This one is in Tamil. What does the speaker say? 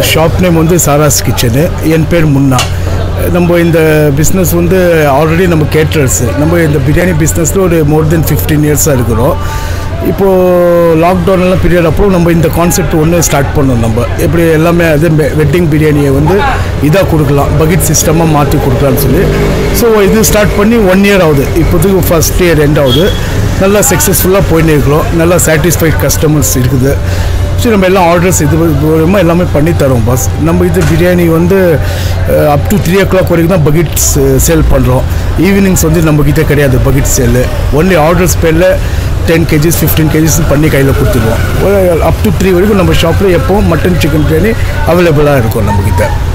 ஷாப் நேம் வந்து சாராஸ் கிச்சனு என் பேர் முன்னா நம்ம இந்த பிஸ்னஸ் வந்து ஆல்ரெடி நம்ம கேட்ரர்ஸ் நம்ம இந்த பிரியாணி பிஸ்னஸில் ஒரு மோர் தென் ஃபிஃப்டீன் இயர்ஸாக இருக்கிறோம் இப்போது லாக்டவுன்லாம் பீரியட் அப்போ நம்ம இந்த கான்செப்ட் ஒன்று ஸ்டார்ட் பண்ணோம் நம்ம எப்படி எல்லாமே அது வெட்டிங் பிரியாணியை வந்து இதாக கொடுக்கலாம் பக்கெட் சிஸ்டமாக மாற்றி கொடுக்கலான்னு சொல்லி ஸோ இது ஸ்டார்ட் பண்ணி ஒன் இயர் ஆகுது இப்போதைக்கு ஃபஸ்ட் இயர் எண்ட் ஆகுது நல்லா சக்ஸஸ்ஃபுல்லாக போயின்னு இருக்கிறோம் நல்லா சாட்டிஸ்ஃபைட் கஸ்டமர்ஸ் இருக்குது சரி நம்ம எல்லாம் ஆர்டர்ஸ் இது மூலமாக எல்லாமே பண்ணி தரோம் பாஸ் நம்ம இது பிரியாணி வந்து up to three o'clock வரைக்கும் தான் பக்கெட்ஸ் சேல் பண்ணுறோம் ஈவினிங்ஸ் வந்து நம்மக்கிட்ட கிடையாது பக்கெட் சேலு ஒன்லி ஆர்டர்ஸ் பேரில் டென் கேஜிஸ் ஃபிஃப்டீன் கேஜிஸ் பண்ணி கையில் கொடுத்துருவோம் அப் டு த்ரீ வரைக்கும் நம்ம ஷாப்பில் எப்போவும் மட்டன் சிக்கன் பிரியாணி அவைலபிளாக இருக்கும் நம்மக்கிட்ட